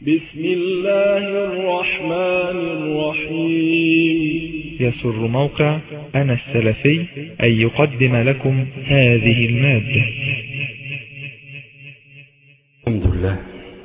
بسم الله الرحمن الرحيم يسر موقع أنا السلفي أن يقدم لكم هذه المادة الحمد لله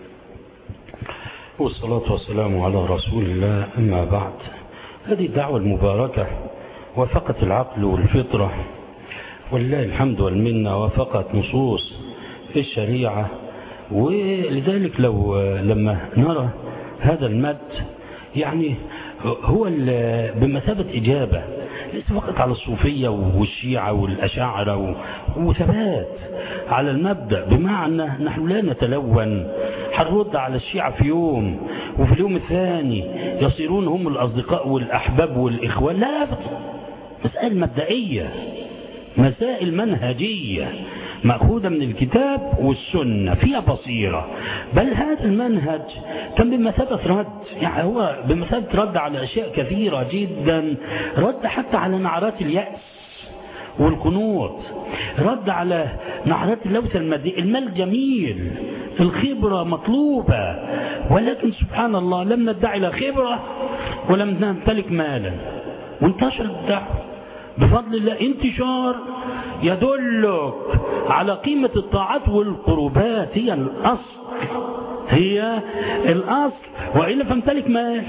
والصلاة والسلام على رسول الله أما بعد هذه الدعوة المباركة وفقت العقل والفطرة ولله الحمد والمنة وفقت نصوص في الشريعة ولذلك لو لما نرى هذا المد يعني هو بمثابة إجابة ليس فقط على الصوفية والشيعة والأشاعرة وثبات على المبدأ بمعنى نحن لا نتلون هنرد على الشيعة في يوم وفي اليوم الثاني يصيرون هم الأصدقاء والأحباب والإخوان لا أبدا مسائل مبدئية مسائل منهجية مأخوذة من الكتاب والسنة فيها بصيرة بل هذا المنهج كان بمثابة رد يعني هو بمثابة رد على أشياء كثيرة جدا رد حتى على نعرات اليأس والقنوط رد على نعرات اللوثة المادية المال جميل الخبرة مطلوبة ولكن سبحان الله لم ندعي لا خبرة ولم نمتلك مالا وانتشر الدعوة بفضل الله انتشار يدلك على قيمة الطاعات والقربات هي الأصل هي الأصل وإلا فامتلك مال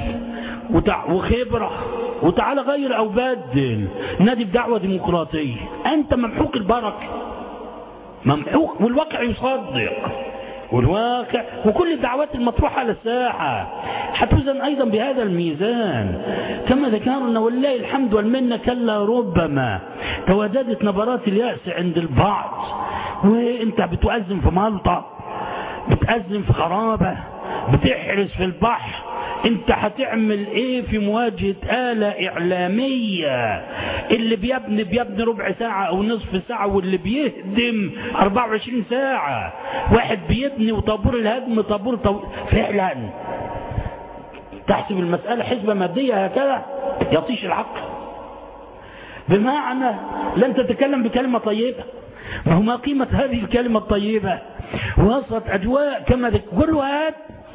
وخبرة وتعالى غير أو بدل نادي بدعوة ديمقراطية أنت ممحوق البركة ممحوق والواقع يصدق والواقع وكل الدعوات المطروحة على الساحة حتوزن أيضا بهذا الميزان كما ذكرنا والله الحمد والمنة كلا ربما تواجدت نبرات اليأس عند البعض وانت بتؤذن في ملطة بتأذن في خرابة بتحرس في البحر انت هتعمل ايه في مواجهة آلة اعلامية اللي بيبني بيبني ربع ساعة او نصف ساعة واللي بيهدم 24 ساعة واحد بيبني وطابور الهدم طابور طو... فعلا تحسب المسألة حسبة مادية هكذا يطيش العقل بمعنى لن تتكلم بكلمة طيبة ما هو ما قيمة هذه الكلمة الطيبة وسط أجواء كما كل هذا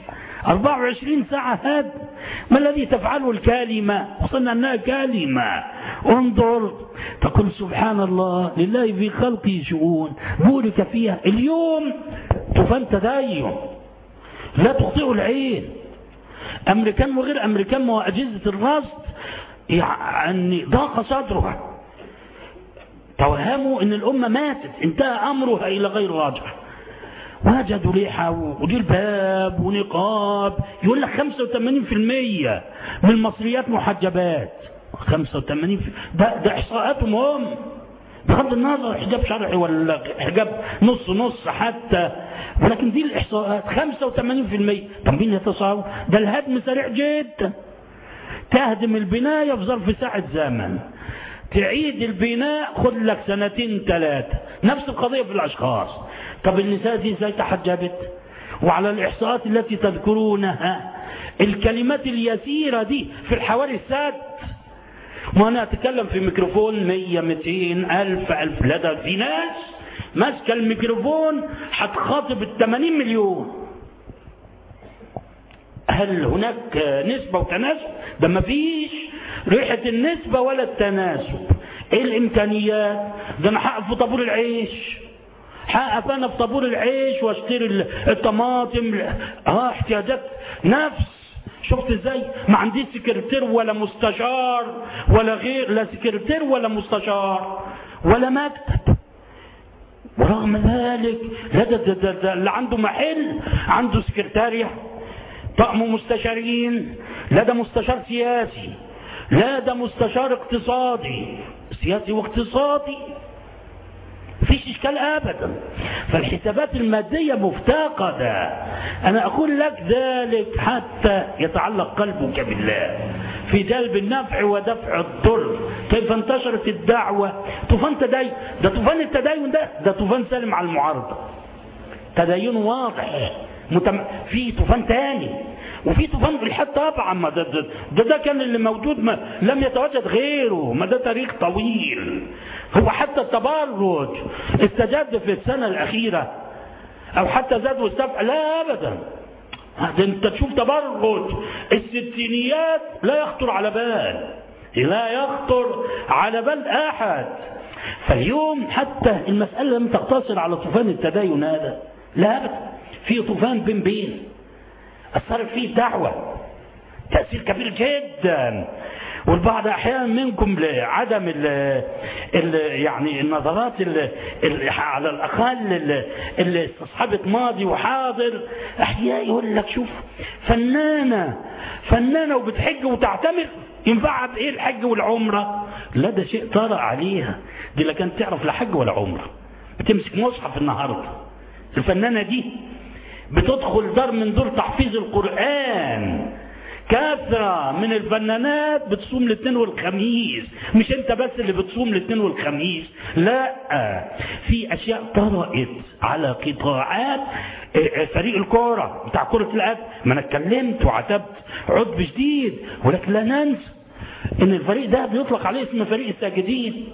24 ساعة هذا ما الذي تفعله الكلمة وصلنا أنها كلمة انظر تقول سبحان الله لله في خلقه شؤون بورك فيها اليوم طوفان تدين لا تخطئ العين أمريكان وغير أمريكان وأجهزة الرصد يعني ضاق صدرها توهموا ان الامه ماتت انتهى امرها الى غير راجع وجدوا لحى وجلباب ونقاب يقول لك 85% من المصريات محجبات 85 ده ده احصاءاتهم هم بغض النظر حجاب شرعي ولا حجاب نص نص حتى ولكن دي الاحصاءات 85% طب مين يتصور ده الهدم سريع جدا تهدم البنايه في ظرف ساعه زمن تعيد البناء خد لك سنتين ثلاثة نفس القضية في الأشخاص طب النساء دي ازاي تحجبت وعلى الإحصاءات التي تذكرونها الكلمات اليسيرة دي في الحواري الساد وأنا أتكلم في ميكروفون مية ميتين ألف ألف لا ده في ناس ماسكة الميكروفون هتخاطب الثمانين مليون هل هناك نسبة وتناسب ده ما فيش ريحة النسبة ولا التناسب ايه الامكانيات ده انا هقف في طابور العيش هقف انا في طابور العيش واشتري الطماطم اه احتياجات نفس شفت ازاي ما عنديش سكرتير ولا مستشار ولا غير لا سكرتير ولا مستشار ولا مكتب ورغم ذلك لا ده, ده, ده, ده اللي عنده محل عنده سكرتارية طقم مستشارين لا ده مستشار سياسي لا ده مستشار اقتصادي سياسي واقتصادي فيش اشكال ابدا فالحسابات المادية مفتقدة انا اقول لك ذلك حتى يتعلق قلبك بالله في جلب النفع ودفع الضر كيف انتشرت الدعوة طوفان تدين ده طوفان التدين ده ده طوفان سالم على المعارضة تدين واضح متم... في طوفان تاني وفي طوفان في الحد طبعا ما ده, ده, ده, ده كان اللي موجود ما لم يتواجد غيره ما ده تاريخ طويل هو حتى التبرج استجد في السنة الأخيرة أو حتى زاد واستفع لا أبدا ده انت تشوف تبرج الستينيات لا يخطر على بال لا يخطر على بال احد فاليوم حتى المسألة لم تقتصر على طوفان التدين هذا لا في طوفان بين بين أثرت فيه الدعوة تأثير كبير جدا والبعض احيانا منكم لعدم ال ال يعني النظرات ال ال على الاقل اللي استصحبت ماضي وحاضر احيانا يقول لك شوف فنانه فنانه وبتحج وتعتمر ينفعها بايه الحج والعمره لا ده شيء طرأ عليها دي لا كانت تعرف لا حج ولا عمره بتمسك مصحف النهارده الفنانه دي بتدخل دار من دور تحفيظ القران كثرة من الفنانات بتصوم الاثنين والخميس مش انت بس اللي بتصوم الاثنين والخميس لا في اشياء طرأت على قطاعات فريق الكورة بتاع كرة القدم ما انا اتكلمت وعتبت عتب شديد ولكن لا ننسى ان الفريق ده بيطلق عليه اسم فريق الساجدين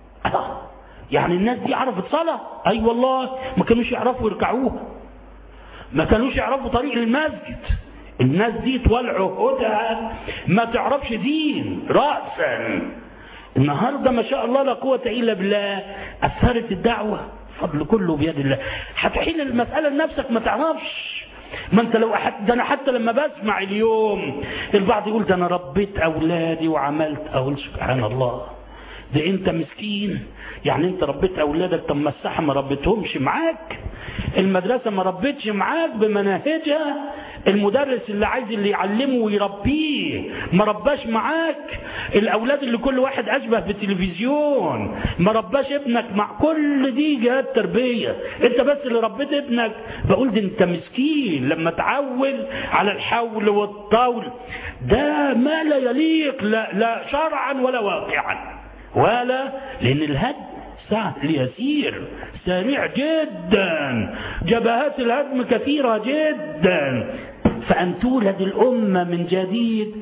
يعني الناس دي عرفت صلاة اي أيوة والله ما كانوش يعرفوا يركعوها ما كانوش يعرفوا طريق المسجد الناس دي طوال عهودها ما تعرفش دين رأسا النهارده ما شاء الله لا قوة إلا بالله أثرت الدعوة فضل كله بيد الله هتحيل المسألة لنفسك ما تعرفش ما انت لو أحد ده انا حتى لما بسمع اليوم البعض يقول ده انا ربيت اولادي وعملت اقول سبحان الله ده انت مسكين يعني انت ربيت اولادك طب ما الساحه ما ربيتهمش معاك المدرسه ما ربيتش معاك بمناهجها المدرس اللي عايز اللي يعلمه ويربيه ما رباش معاك الاولاد اللي كل واحد اشبه بالتلفزيون ما رباش ابنك مع كل دي جهات تربيه انت بس اللي ربيت ابنك بقول ده انت مسكين لما تعول على الحول والطول ده ما لا يليق لا, لا شرعا ولا واقعا ولا لان الهدم سهل يسير سريع جدا جبهات الهدم كثيرة جدا فأن تولد الأمة من جديد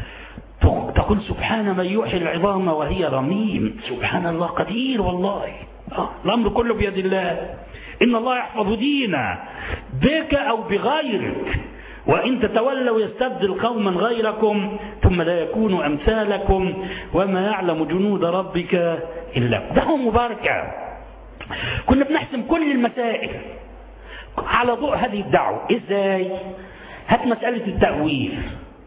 تقول سبحان من يحيي العظام وهي رميم سبحان الله قدير والله آه. الأمر كله بيد الله إن الله يحفظ دينا بك أو بغيرك وإن تتولوا يستبدل قوما غيركم ثم لا يكونوا أمثالكم وما يعلم جنود ربك إلا ده هو مباركة كنا بنحسم كل المسائل على ضوء هذه الدعوة إزاي هات مسألة التأويل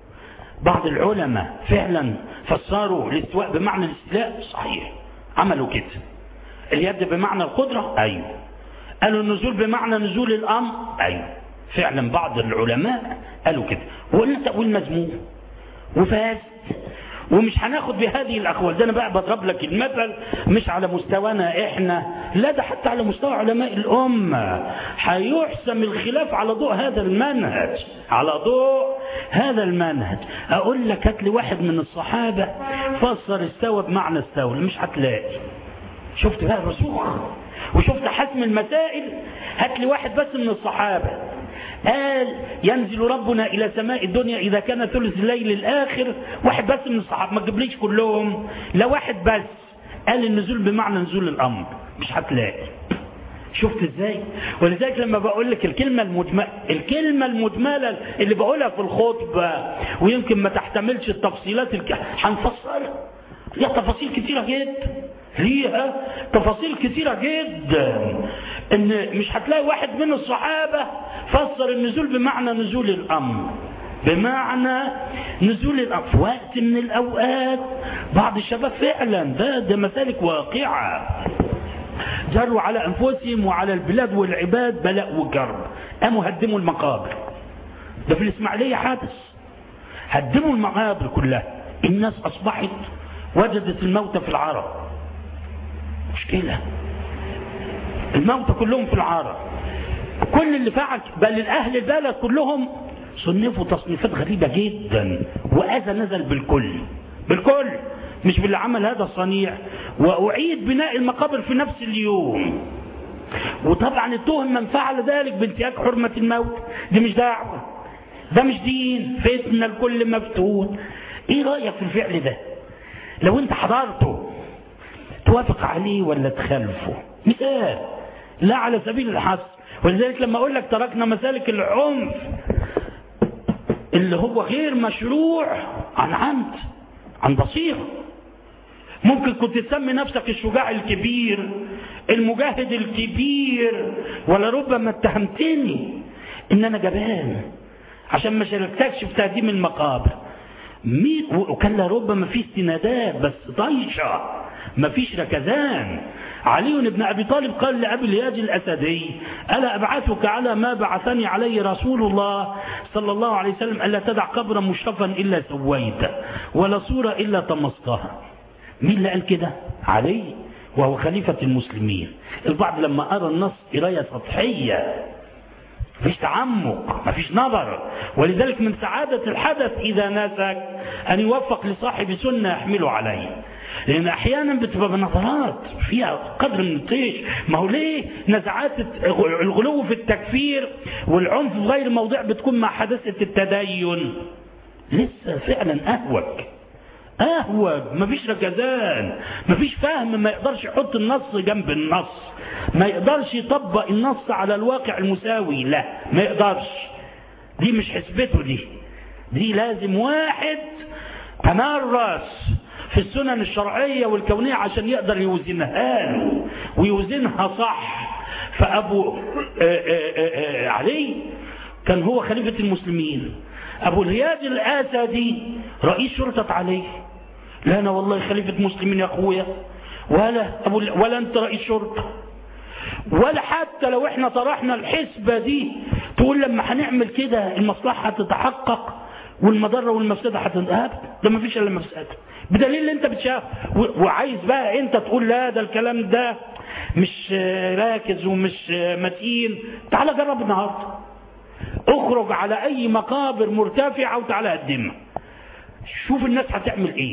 بعض العلماء فعلا فسروا الاستواء بمعنى الاستيلاء صحيح عملوا كده اليد بمعنى القدرة أيوه قالوا النزول بمعنى نزول الأمر أيوه فعلا بعض العلماء قالوا كده وقلنا تأويل مذموم وفاسد ومش هناخد بهذه الأقوال ده أنا بقى بضرب لك المثل مش على مستوانا إحنا لا ده حتى على مستوى علماء الأمة هيحسم الخلاف على ضوء هذا المنهج على ضوء هذا المنهج أقول لك هات لي واحد من الصحابة فسر استوى بمعنى استوى مش هتلاقي شفت بقى الرسوخ وشفت حسم المسائل هات لي واحد بس من الصحابة قال ينزل ربنا إلى سماء الدنيا إذا كان ثلث الليل الآخر واحد بس من الصحابة ما تجيبليش كلهم لا واحد بس قال النزول بمعنى نزول الأمر مش هتلاقي شفت ازاي ولذلك لما بقول لك الكلمة المجملة الكلمة المجملة اللي بقولها في الخطبة ويمكن ما تحتملش التفصيلات الك... هنفصلها ليها تفاصيل كتيرة جدا ليها تفاصيل كتيرة جدا ان مش هتلاقي واحد من الصحابة فسر النزول بمعنى نزول الامر بمعنى نزول الامر في وقت من الاوقات بعض الشباب فعلا ده ده مسالك واقعة جروا على انفسهم وعلى البلاد والعباد بلاء وجر قاموا هدموا المقابر ده في الاسماعيلية حدث هدموا المقابر كلها الناس اصبحت وجدت الموتى في العرب مشكلة الموتى كلهم في العرب كل اللي فعل بل الأهل البلد كلهم صنفوا تصنيفات غريبة جدا وأذى نزل بالكل بالكل مش باللي عمل هذا الصنيع وأعيد بناء المقابر في نفس اليوم وطبعا اتهم من فعل ذلك بانتهاك حرمة الموت دي مش دعوة ده مش دين فتنة الكل مفتون ايه رأيك في الفعل ده لو انت حضرته توافق عليه ولا تخالفه مثال لا على سبيل الحصر ولذلك لما اقول لك تركنا مسالك العنف اللي هو غير مشروع عن عمد عن بصيره ممكن كنت تسمي نفسك الشجاع الكبير المجاهد الكبير ولربما اتهمتني ان انا جبان عشان ما شاركتكش في تهديم المقابر مين وكان لربما في استنادات بس طيشه ما فيش ركزان علي بن ابي طالب قال لابي الياج الاسدي الا ابعثك على ما بعثني عليه رسول الله صلى الله عليه وسلم الا تدع قبرا مشرفا الا سويته ولا صوره الا طمستها مين اللي قال كده علي وهو خليفة المسلمين البعض لما أرى النص قراية سطحية مفيش تعمق مفيش نظر ولذلك من سعادة الحدث إذا ناسك أن يوفق لصاحب سنة يحمله عليه لأن أحيانا بتبقى بنظرات فيها قدر من الطيش ما هو ليه نزعات الغلو في التكفير والعنف في غير موضع بتكون مع حدثة التدين لسه فعلا أهوج اهوج مفيش ركزان مفيش فهم ما يقدرش يحط النص جنب النص ما يقدرش يطبق النص على الواقع المساوي لا ما يقدرش دي مش حسبته دي دي لازم واحد تمرس في السنن الشرعية والكونية عشان يقدر يوزنها له ويوزنها صح فأبو آآ آآ علي كان هو خليفة المسلمين أبو الهياج الأسدي رئيس شرطة علي لا أنا والله خليفة مسلمين يا أخويا ولا أبو ولا أنت رئيس شرطة ولا حتى لو احنا طرحنا الحسبة دي تقول لما هنعمل كده المصلحة هتتحقق والمضرة والمفسدة هتنتهب ده ما فيش إلا مفسدة بدليل اللي انت بتشاف وعايز بقى انت تقول لا ده الكلام ده مش راكز ومش متين تعال جرب النهارده اخرج على اي مقابر مرتفعة وتعالى قدمها شوف الناس هتعمل ايه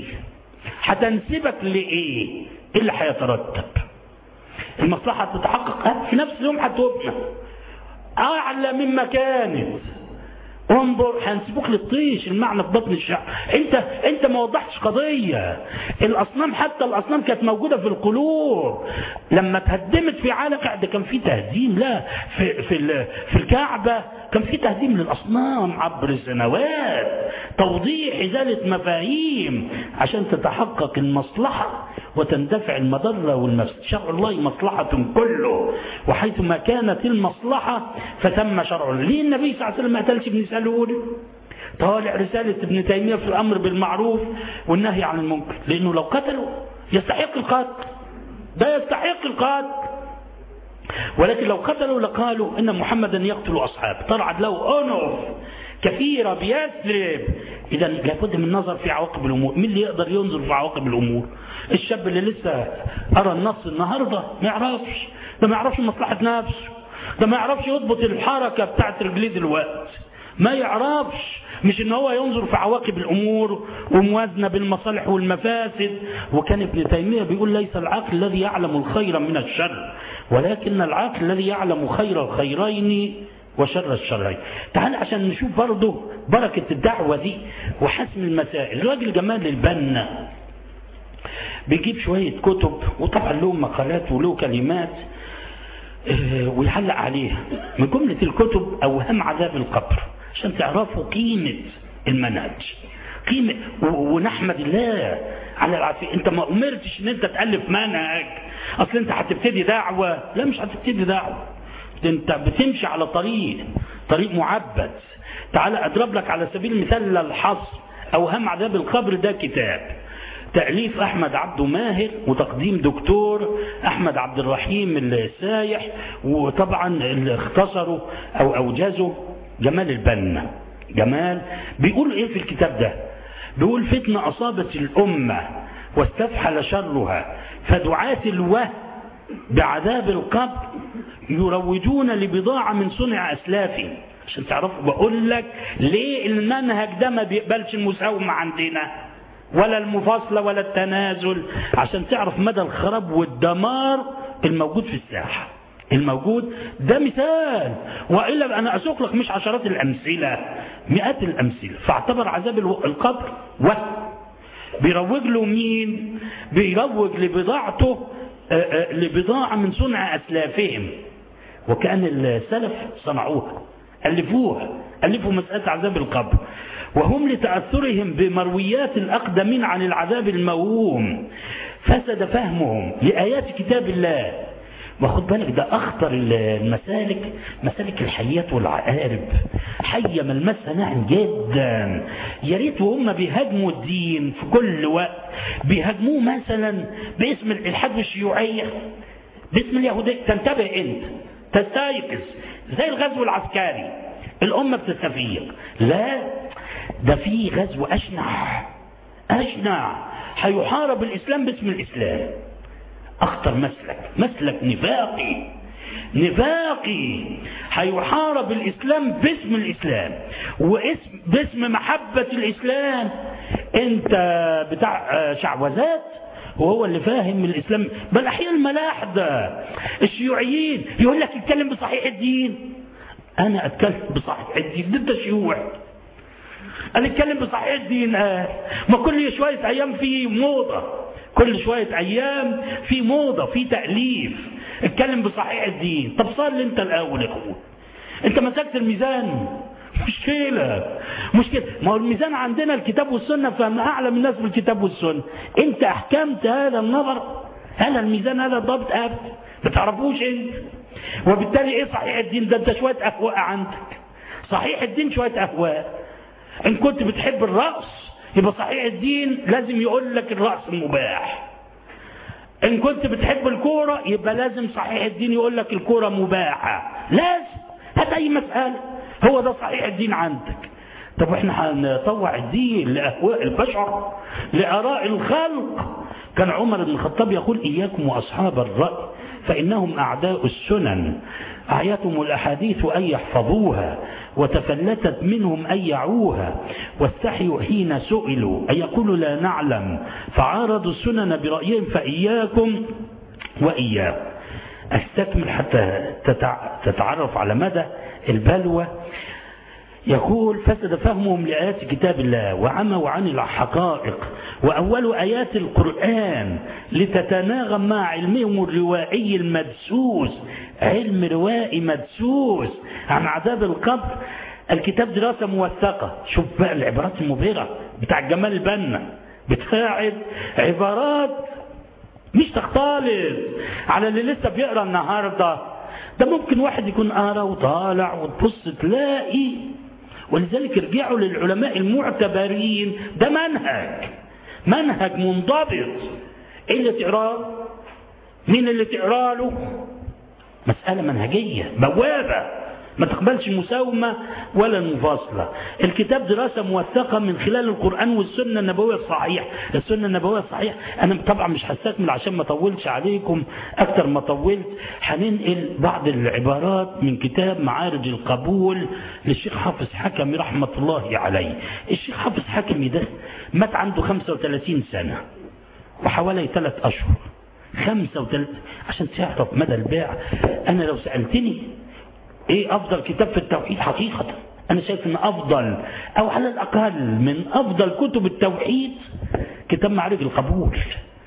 هتنسبك لايه ايه اللي هيترتب المصلحة تتحقق في نفس اليوم هتبنى اعلى مما كانت انظر هنسيبوك للطيش المعنى في بطن الشعب انت انت ما وضحتش قضيه الاصنام حتى الاصنام كانت موجوده في القلوب لما تهدمت في عالق ده كان في تهديم لا في في في الكعبه كان في تهديم للاصنام عبر سنوات توضيح ازاله مفاهيم عشان تتحقق المصلحه وتندفع المضره والمفسده شرع الله مصلحه كله وحيثما كانت المصلحه فتم شرع ليه النبي صلى الله عليه وسلم ما قتلش ابن سلول طالع رسالة ابن تيمية في الأمر بالمعروف والنهي عن المنكر لأنه لو قتلوا يستحق القتل ده يستحق القتل ولكن لو قتلوا لقالوا إن محمدا يقتل أصحابه طلعت له أنف كثيرة بيثرب إذا لابد من النظر في عواقب الأمور مين اللي يقدر ينظر في عواقب الأمور الشاب اللي لسه أرى النص النهاردة ما يعرفش ده ما يعرفش مصلحة نفسه ده ما يعرفش يضبط الحركة بتاعت رجليه دلوقتي ما يعرفش مش ان هو ينظر في عواقب الامور وموازنه بالمصالح والمفاسد وكان ابن تيميه بيقول ليس العقل الذي يعلم الخير من الشر ولكن العقل الذي يعلم خير الخيرين وشر الشرين تعال عشان نشوف برضه بركة الدعوة دي وحسم المسائل الراجل جمال البنا بيجيب شوية كتب وطبعا له مقالات وله كلمات ويعلق عليها من جملة الكتب أوهام عذاب القبر عشان تعرفوا قيمة المنهج قيمة ونحمد الله على العافية انت ما امرتش ان انت تألف منهج اصل انت هتبتدي دعوة لا مش هتبتدي دعوة انت بتمشي على طريق طريق معبد تعال اضرب لك على سبيل المثال الحصر اوهام عذاب القبر ده كتاب تأليف أحمد عبده ماهر وتقديم دكتور أحمد عبد الرحيم السايح وطبعا اللي اختصروا أو أوجزوا جمال البنا جمال بيقول إيه في الكتاب ده بيقول فتنة أصابت الأمة واستفحل شرها فدعاة الوهم بعذاب القبر يروجون لبضاعة من صنع أسلافهم عشان تعرفوا بقول لك ليه المنهج ده ما بيقبلش المساومة عندنا ولا المفاصلة ولا التنازل عشان تعرف مدى الخراب والدمار الموجود في الساحة الموجود ده مثال وإلا أنا أسوق لك مش عشرات الأمثلة مئات الأمثلة فاعتبر عذاب القبر وهم بيروج له مين بيروج لبضاعته لبضاعة من صنع أسلافهم وكان السلف صنعوها ألفوها ألفوا مسألة عذاب القبر وهم لتأثرهم بمرويات الأقدمين عن العذاب الموهوم فسد فهمهم لآيات كتاب الله واخد بالك ده أخطر المسالك مسالك الحيات والعقارب حية ملمسها ناعم جدا يا ريت وهم بيهاجموا الدين في كل وقت بيهاجموه مثلا باسم الإلحاد والشيوعية باسم اليهودية تنتبه أنت تستيقظ زي الغزو العسكري الأمة بتستفيق لا ده في غزو أشنع أشنع هيحارب الإسلام باسم الإسلام أخطر مسلك مسلك نفاقي نفاقي هيحارب الإسلام باسم الإسلام واسم باسم محبة الإسلام أنت بتاع شعوذات وهو اللي فاهم الإسلام بل أحيانا الملاحدة الشيوعيين يقول لك اتكلم بصحيح الدين أنا أتكلم بصحيح الدين ضد الشيوع أنا أتكلم بصحيح الدين آه. ما كل شوية أيام في موضة كل شوية أيام في موضة في تأليف اتكلم بصحيح الدين طب صلي أنت الأول يا أخوي أنت مسكت الميزان مشكلة مشكلة ما هو الميزان عندنا الكتاب والسنة فأنا أعلم الناس بالكتاب والسنة أنت أحكمت هذا النظر هذا الميزان هذا الضبط أبدا ما تعرفوش أنت وبالتالي إيه صحيح الدين ده أنت شوية أهواء عندك صحيح الدين شوية أهواء إن كنت بتحب الرأس يبقى صحيح الدين لازم يقول لك الرأس مباح إن كنت بتحب الكورة يبقى لازم صحيح الدين يقول لك الكورة مباحة لازم هات أي مسألة هو ده صحيح الدين عندك طب احنا هنطوع الدين لأهواء البشر لآراء الخلق كان عمر بن الخطاب يقول إياكم وأصحاب الرأي فإنهم أعداء السنن أعيتهم الأحاديث أن يحفظوها وتفلتت منهم أن يعوها واستحيوا حين سئلوا أن يقولوا لا نعلم فعارضوا السنن برأيهم فإياكم وإياكم أستكمل حتى تتعرف على مدى البلوى يقول فسد فهمهم لآيات كتاب الله وعموا عن الحقائق وأول آيات القرآن لتتناغم مع علمهم الروائي المدسوس علم روائي مدسوس عن عذاب القبر الكتاب دراسة موثقة شوف بقى العبارات المبهرة بتاع جمال البنا بتاعت عبارات مش تختلط على اللي لسه بيقرا النهارده ده ممكن واحد يكون قارا وطالع وتبص تلاقي ولذلك ارجعوا للعلماء المعتبرين ده منهج منهج منضبط ايه اللي تقراه مين اللي تقرا له مسألة منهجية بوابة ما تقبلش مساومة ولا مفاصلة الكتاب دراسة موثقة من خلال القرآن والسنة النبوية الصحيح السنة النبوية الصحيح أنا طبعا مش هستكمل عشان ما طولش عليكم أكتر ما طولت هننقل بعض العبارات من كتاب معارج القبول للشيخ حافظ حكمي رحمة الله عليه الشيخ حافظ حكمي ده مات عنده 35 سنة وحوالي ثلاث أشهر خمسة وثلاث عشان تعرف مدى البيع أنا لو سألتني ايه افضل كتاب في التوحيد حقيقة انا شايف ان افضل او على الاقل من افضل كتب التوحيد كتاب معارج القبول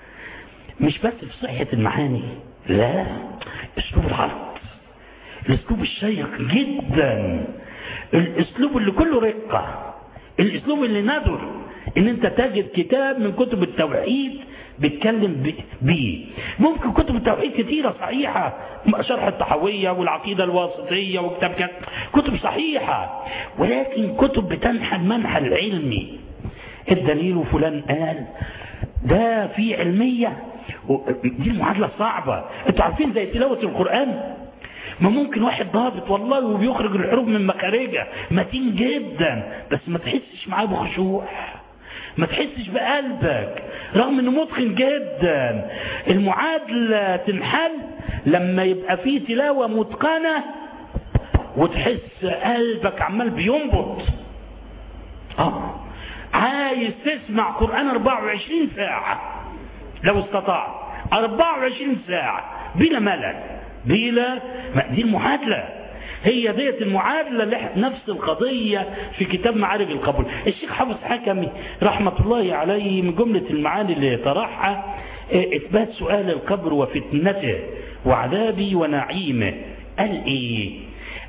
مش بس في صحة المعاني لا اسلوب العرض الاسلوب الشيق جدا الاسلوب اللي كله رقة الاسلوب اللي نادر ان انت تجد كتاب من كتب التوحيد بيتكلم بيه ممكن كتب التوحيد كثيرة صحيحة شرح الطحوية والعقيدة الواسطية وكتاب كان كتب صحيحة ولكن كتب بتنحى المنحى العلمي الدليل وفلان قال ده في علمية دي المعادلة صعبة انتوا عارفين زي تلاوة القرآن ما ممكن واحد ضابط والله وبيخرج الحروف من مخارجها متين جدا بس ما تحسش معاه بخشوع ما تحسش بقلبك رغم انه متقن جدا المعادلة تنحل لما يبقى فيه تلاوة متقنة وتحس قلبك عمال بينبض اه عايز تسمع قرآن 24 ساعة لو استطعت 24 ساعة بلا ملل بلا دي المعادلة هي ديت المعادلة اللي نفس القضية في كتاب معارج القبول الشيخ حافظ حكمي رحمة الله عليه من جملة المعاني اللي طرحها إثبات سؤال القبر وفتنته وعذابه ونعيمه قال إيه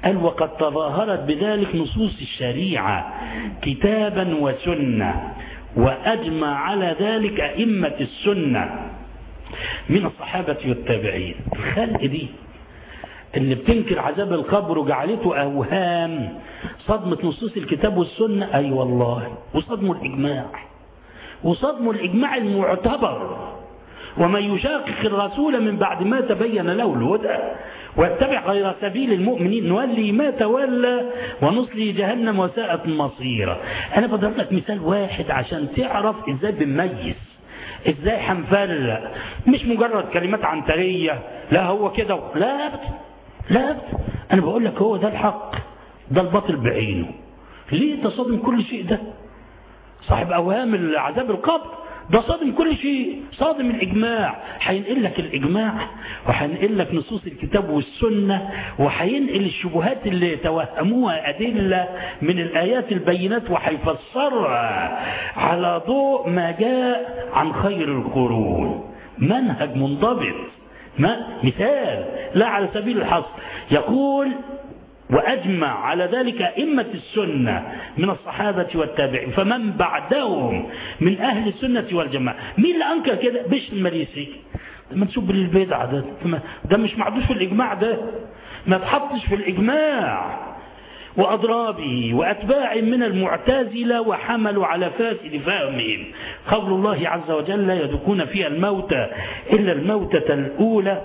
قال وقد تظاهرت بذلك نصوص الشريعة كتابا وسنة وأجمع على ذلك أئمة السنة من الصحابة والتابعين الخلق دي اللي بتنكر عذاب القبر وجعلته أوهام صدمة نصوص الكتاب والسنة أي أيوة والله وصدموا الإجماع وصدموا الإجماع المعتبر ومن يشاقق الرسول من بعد ما تبين له الهدى واتبع غير سبيل المؤمنين نولي ما تولى ونصلي جهنم وساءت مصيرا انا بضرب لك مثال واحد عشان تعرف ازاي بنميز ازاي هنفرق مش مجرد كلمات عنتريه لا هو كده لا ابدا لا ابدا انا بقول لك هو ده الحق ده الباطل بعينه ليه تصادم كل شيء ده صاحب اوهام عذاب القبر ده صادم كل شيء صادم الإجماع هينقل لك الإجماع وهينقل لك نصوص الكتاب والسنة وهينقل الشبهات اللي توهموها أدلة من الآيات البينات وهيفسرها على ضوء ما جاء عن خير القرون منهج منضبط ما مثال لا على سبيل الحصر يقول وأجمع على ذلك أئمة السنة من الصحابة والتابعين فمن بعدهم من أهل السنة والجماعة مين اللي أنكر كده بش المريسي منسوب للبدعة ده ده مش معدوش في الإجماع ده ما تحطش في الإجماع وأضرابه وأتباع من المعتزلة وحملوا على فاسد فهمهم قول الله عز وجل لا يذوقون فيها الموتى إلا الموتة الأولى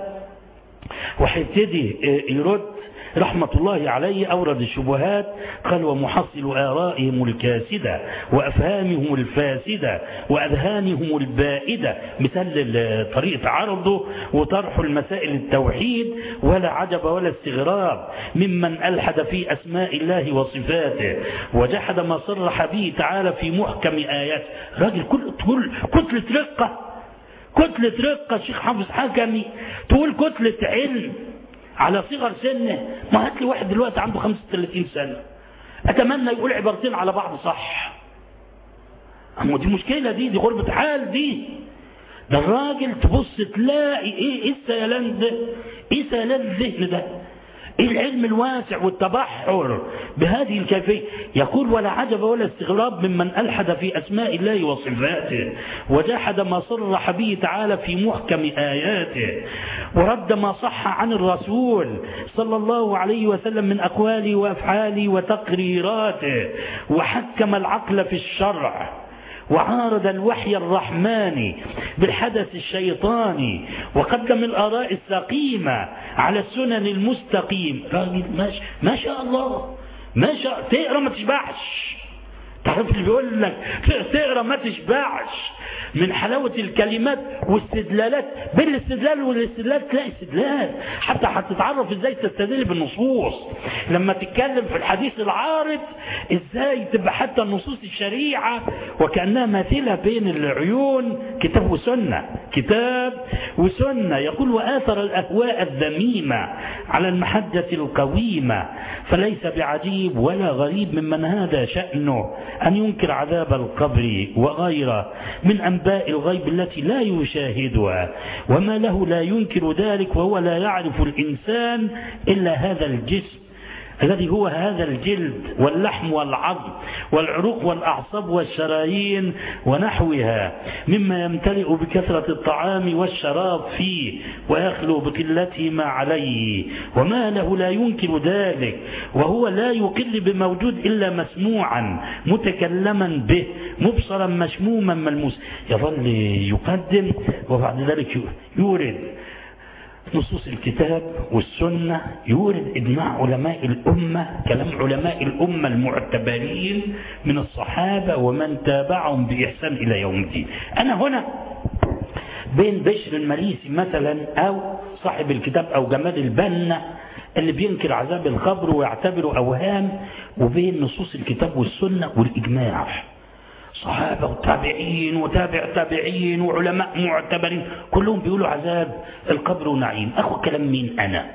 وهيبتدي يرد رحمة الله عليه أورد الشبهات قال ومحصل آرائهم الكاسدة وأفهامهم الفاسدة وأذهانهم البائدة مثل طريقة عرضه وطرح المسائل التوحيد ولا عجب ولا استغراب ممن ألحد في أسماء الله وصفاته وجحد ما صرح به تعالى في محكم آيات راجل كل, كل كتلة رقة كتلة رقة الشيخ حافظ حكمي تقول كتلة علم على صغر سنه ما هات لي واحد دلوقتي عنده 35 سنة أتمنى يقول عبارتين على بعض صح أما دي مشكلة دي دي غربة حال دي ده الراجل تبص تلاقي ايه ايه السيلان ده ايه سيلان الذهن ده ايه العلم الواسع والتبحر بهذه الكيفية يقول ولا عجب ولا استغراب ممن ألحد في أسماء الله وصفاته وجحد ما صرح به تعالى في محكم آياته ورد ما صح عن الرسول صلى الله عليه وسلم من أقواله وأفعاله وتقريراته وحكم العقل في الشرع وعارض الوحي الرحماني بالحدث الشيطاني وقدم الآراء السقيمة على السنن المستقيم راجل ما شاء الله ما شاء تقرا ما تشبعش تعرف اللي بيقول لك تقرا ما تشبعش من حلاوة الكلمات واستدلالات بين الاستدلال والاستدلال تلاقي استدلال حتى هتتعرف ازاي تستدل بالنصوص لما تتكلم في الحديث العارض ازاي تبقى حتى النصوص الشريعة وكأنها ماثلة بين العيون كتاب وسنة كتاب وسنة يقول وآثر الأهواء الذميمة على المحجة القويمة فليس بعجيب ولا غريب ممن هذا شأنه أن ينكر عذاب القبر وغيره من أنباء الغيب التي لا يشاهدها وما له لا ينكر ذلك وهو لا يعرف الإنسان إلا هذا الجسم الذي هو هذا الجلد واللحم والعظم والعروق والأعصاب والشرايين ونحوها مما يمتلئ بكثرة الطعام والشراب فيه ويخلو بقلتهما عليه وما له لا ينكر ذلك وهو لا يقل بموجود إلا مسموعا متكلما به مبصرا مشموما ملموس يظل يقدم وبعد ذلك يورد نصوص الكتاب والسنة يورد إجماع علماء الأمة كلام علماء الأمة المعتبرين من الصحابة ومن تابعهم بإحسان إلى يوم الدين أنا هنا بين بشر المريسي مثلا أو صاحب الكتاب أو جمال البنا اللي بينكر عذاب القبر ويعتبره أوهام وبين نصوص الكتاب والسنة والإجماع صحابة وتابعين وتابع تابعين وعلماء معتبرين كلهم بيقولوا عذاب القبر ونعيم أخو كلام مين أنا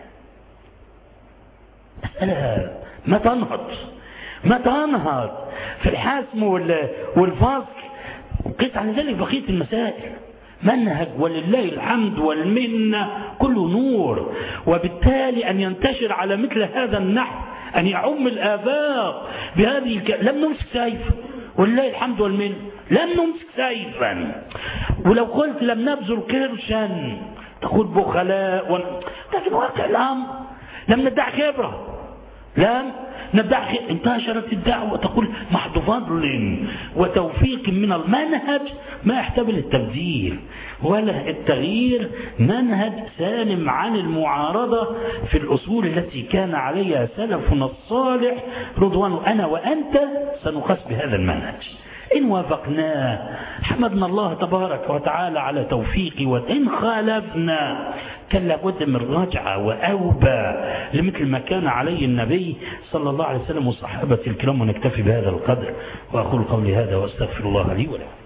مسألة ما تنهض ما تنهض في الحسم والفصل قيس عن ذلك بقية المسائل منهج ولله الحمد والمنة كله نور وبالتالي أن ينتشر على مثل هذا النحو أن يعم الآباء بهذه الك... لم نمسك سيفا ولله الحمد والمن لم نمسك سيفا ولو قلت لم نبذل كرشا تقول بخلاء و... لكن واقع الأمر لم ندع كبرة لم ندع انتشرت الدعوة تقول محض فضل وتوفيق من المنهج ما يحتمل التبديل ولا التغيير منهج سالم عن المعارضة في الأصول التي كان عليها سلفنا الصالح رضوان أنا وأنت سنخص بهذا المنهج إن وافقناه حمدنا الله تبارك وتعالى على توفيقه وإن خالفنا كان لابد من رجعة وأوبة لمثل ما كان عليه النبي صلى الله عليه وسلم وصحابة الكرام ونكتفي بهذا القدر وأقول قولي هذا وأستغفر الله لي ولكم